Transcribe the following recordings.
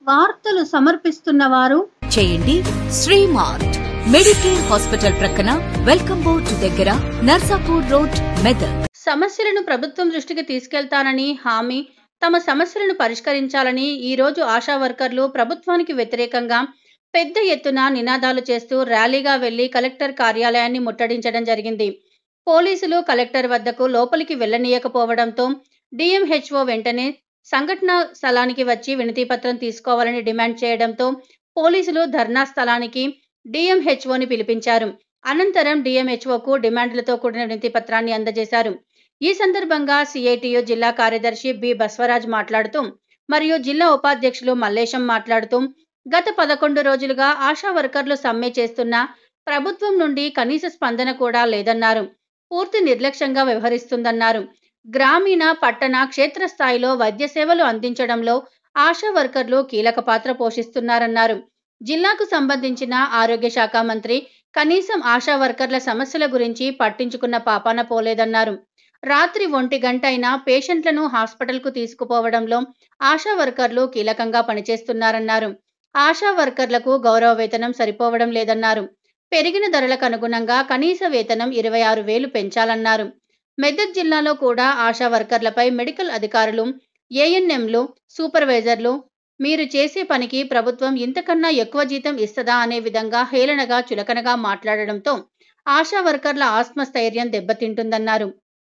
వార్తలు సమర్పిస్తున్న వారు చేయండి శ్రీమార్ట్ మెడికేర్ హాస్పిటల్ ప్రక్కన వెల్కమ్ బోర్డ్ దగ్గర నర్సాపూర్ రోడ్ మెదక్ సమస్యలను ప్రభుత్వం దృష్టికి తీసుకెళ్తానని హామీ తమ సమస్యలను పరిష్కరించాలని ఈ రోజు ఆశా వర్కర్లు ప్రభుత్వానికి వ్యతిరేకంగా పెద్ద ఎత్తున నినాదాలు చేస్తూ ర్యాలీగా వెళ్లి కలెక్టర్ కార్యాలయాన్ని ముట్టడించడం జరిగింది పోలీసులు కలెక్టర్ వద్దకు లోపలికి వెళ్లనీయకపోవడంతో డిఎంహెచ్ఓ వెంటనే సంఘటన స్థలానికి వచ్చి వినతిపత్రం తీసుకోవాలని డిమాండ్ చేయడంతో పోలీసులు ధర్నా స్థలానికి డిఎంహెచ్ఓని పిలిపించారు అనంతరం డిఎంహెచ్ఓకు డిమాండ్లతో కూడిన వినతి పత్రాన్ని అందజేశారు ఈ సందర్భంగా సిఐటియు జిల్లా కార్యదర్శి బి బస్వరాజ్ మాట్లాడుతూ మరియు జిల్లా ఉపాధ్యక్షులు మల్లేశం మాట్లాడుతూ గత పదకొండు రోజులుగా ఆశా వర్కర్లు సమ్మె చేస్తున్న ప్రభుత్వం నుండి కనీస స్పందన కూడా లేదన్నారు పూర్తి నిర్లక్ష్యంగా వ్యవహరిస్తుందన్నారు గ్రామీణ పట్టణ క్షేత్రస్థాయిలో వైద్య సేవలు అందించడంలో ఆశా వర్కర్లు కీలక పాత్ర పోషిస్తున్నారన్నారు జిల్లాకు సంబంధించిన ఆరోగ్య శాఖ మంత్రి కనీసం ఆశా వర్కర్ల సమస్యల గురించి పట్టించుకున్న పాపాన పోలేదన్నారు రాత్రి ఒంటి గంట అయినా పేషెంట్లను హాస్పిటల్కు తీసుకుపోవడంలో ఆశా వర్కర్లు కీలకంగా పనిచేస్తున్నారన్నారు ఆశా వర్కర్లకు గౌరవ వేతనం సరిపోవడం లేదన్నారు పెరిగిన ధరలకు అనుగుణంగా కనీస వేతనం ఇరవై ఆరు వేలు పెంచాలన్నారు మెదక్ జిల్లాలో కూడా ఆశా వర్కర్లపై మెడికల్ అధికారులు ఏఎన్ఎంలు సూపర్వైజర్లు మీరు చేసే పనికి ప్రభుత్వం ఇంతకన్నా ఎక్కువ జీతం ఇస్తదా అనే విధంగా హేళనగా చులకనగా మాట్లాడడంతో ఆశా వర్కర్ల ఆత్మస్థైర్యం దెబ్బతింటుందన్నారు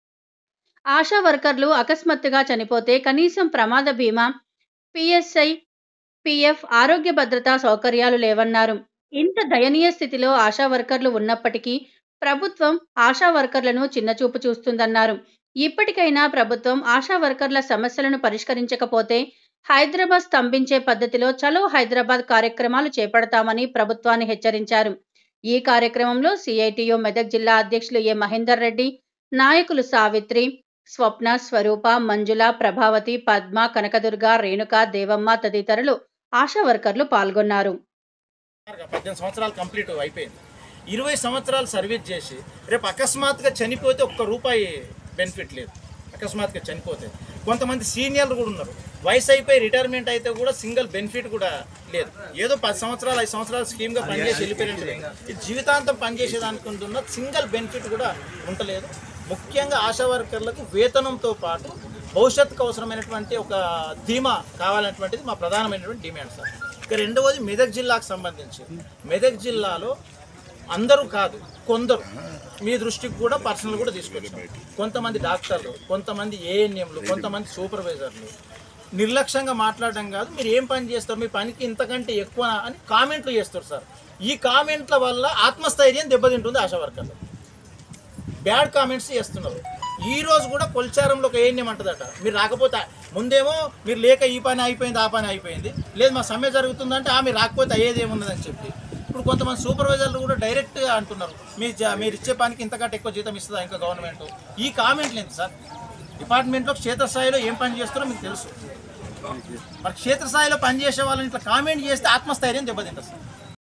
ఆశా వర్కర్లు అకస్మాత్తుగా చనిపోతే కనీసం ప్రమాద బీమా పిఎస్ఐ పిఎఫ్ ఆరోగ్య భద్రతా సౌకర్యాలు లేవన్నారు ఇంత దయనీయ స్థితిలో ఆశా వర్కర్లు ఉన్నప్పటికీ ప్రభుత్వం ఆశా వర్కర్లను చిన్నచూపు చూస్తుందన్నారు ఇప్పటికైనా ప్రభుత్వం ఆశా వర్కర్ల సమస్యలను పరిష్కరించకపోతే హైదరాబాద్ స్తంభించే పద్ధతిలో చలో హైదరాబాద్ కార్యక్రమాలు చేపడతామని ప్రభుత్వాన్ని హెచ్చరించారు ఈ కార్యక్రమంలో సిఐటియు మెదక్ జిల్లా అధ్యక్షులు ఏ మహేందర్ రెడ్డి నాయకులు సావిత్రి స్వప్న స్వరూప మంజుల ప్రభావతి పద్మ కనకదుర్గ రేణుక దేవమ్మ తదితరులు ఆశా వర్కర్లు పాల్గొన్నారు పద్దెనిమిది సంవత్సరాలు కంప్లీట్ అయిపోయింది ఇరవై సంవత్సరాలు సర్వీస్ చేసి రేపు అకస్మాత్తుగా చనిపోతే ఒక్క రూపాయి బెనిఫిట్ లేదు అకస్మాత్తుగా చనిపోతే కొంతమంది సీనియర్లు కూడా ఉన్నారు వయసు అయిపోయి రిటైర్మెంట్ అయితే కూడా సింగిల్ బెనిఫిట్ కూడా లేదు ఏదో పది సంవత్సరాలు ఐదు సంవత్సరాలు స్కీమ్గా పనిచేసి వెళ్ళిపోయినట్టు లేదు. ఈ జీవితాంతం పనిచేసేది అనుకుంటున్న సింగిల్ బెనిఫిట్ కూడా ఉండలేదు ముఖ్యంగా ఆశా వర్కర్లకు వేతనంతో పాటు భవిష్యత్తుకు అవసరమైనటువంటి ఒక ధీమా కావాలనేటువంటిది మా ప్రధానమైనటువంటి డిమాండ్ సార్ ఇక రెండవది మెదక్ జిల్లాకు సంబంధించి మెదక్ జిల్లాలో అందరూ కాదు కొందరు మీ దృష్టికి కూడా పర్సనల్ కూడా తీసుకొచ్చాం కొంతమంది డాక్టర్లు కొంతమంది ఏఎన్ఎంలు కొంతమంది సూపర్వైజర్లు నిర్లక్ష్యంగా మాట్లాడడం కాదు మీరు ఏం పని చేస్తారు మీ పనికి ఇంతకంటే ఎక్కువ అని కామెంట్లు చేస్తారు సార్ ఈ కామెంట్ల వల్ల ఆత్మస్థైర్యం దెబ్బతింటుంది ఆశా వర్కర్లు బ్యాడ్ కామెంట్స్ చేస్తున్నారు ఈ రోజు కూడా కొల్చారంలో ఒక ఏఎన్ఎం అంటదట మీరు రాకపోతే ముందేమో మీరు లేక ఈ పని అయిపోయింది ఆ పని అయిపోయింది లేదు మా సమ్మె జరుగుతుందంటే ఆ మీరు రాకపోతే అయ్యేది ఏమున్నదని చెప్పి ఇప్పుడు కొంతమంది సూపర్వైజర్లు కూడా డైరెక్ట్గా అంటున్నారు మీ జ- మీరు ఇచ్చే పనికి ఇంతకంటే ఎక్కువ జీతం ఇస్తుందా ఇంకా గవర్నమెంట్ ఈ కామెంట్లు ఏంటి సార్ డిపార్ట్మెంట్లో క్షేత్రస్థాయిలో ఏం పని చేస్తారో మీకు తెలుసు మరి క్షేత్రస్థాయిలో పనిచేసే వాళ్ళని ఇట్లా కామెంట్ చేస్తే ఆత్మస్థైర్యం దెబ్బతింటుంది సార్